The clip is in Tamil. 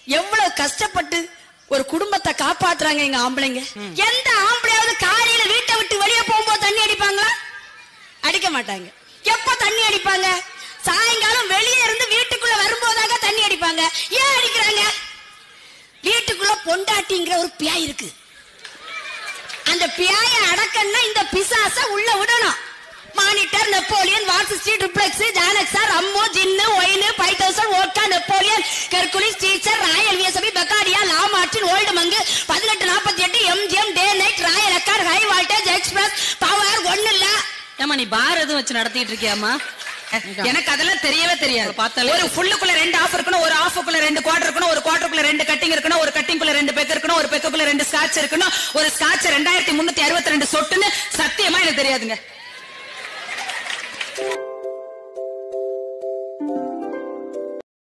எவ்வளவு கஷ்டப்பட்டு ஒரு குடும்பத்தை காப்பாத்துறாங்க எங்க ஆம்பளைங்க எந்த ஆம்பளையாவது காலையில வீட்டை விட்டு வெளியே போகும்போது தண்ணி அடிப்பாங்களா அடிக்க மாட்டாங்க எப்ப தண்ணி அடிப்பாங்க சாயங்காலம் வெளியே இருந்து வீட்டுக்குள்ள வரும்போதாக தண்ணி அடிப்பாங்க ஏன் அடிக்கிறாங்க வீட்டுக்குள்ள பொண்டாட்டிங்கிற ஒரு பியாய் இருக்கு அந்த பியாய அடக்கன்னா இந்த பிசாச உள்ள விடணும் மானிட்டர் நெப்போலியன் வாட்ஸ் ட்ரிப்ளெக்ஸ் ஜானக்ஸா ரம்மோ gin wine five thousand vodka Napoleon Hercules teacher royal VSP பெக்காடியா லா மார்டின் ஓல்டு மங்கு பதினெட்டு நாற்பத்தி எட்டு எம்ஜிஎம் டே நைட் ராயல் அக்கார் ஹை வால்டேஜ் எக்ஸ்பிரஸ் பவர் ஒண்ணு இல்ல ஏமா நீ பார் எதுவும் வச்சு நடத்திட்டு இருக்கியாமா எனக்கு அதெல்லாம் தெரியவே தெரியாது பார்த்தாலே ஒரு ஃபுல்லுக்குள்ள ரெண்டு ஆஃப் இருக்கணும் ஒரு ஆஃபுக்குள்ள ரெண்டு குவார்டர் இருக்கணும் ஒரு குவார்டருக்குள்ள ரெண்டு கட்டிங் இருக்கணும் ஒரு கட்டிங்குள்ள ரெண்டு பெக் இருக்கணும் ஒரு பெக்குக்குள்ள ரெண்டு ஸ்காட்ச் இருக்கணும் ஒரு ஸ்காட்ச் ரெண்டாயிரத்தி முன்னூத்தி அறுபத்தி ரெண்டு சொட்டுன்னு சத்தியமா எனக்கு தெரியாதுங்க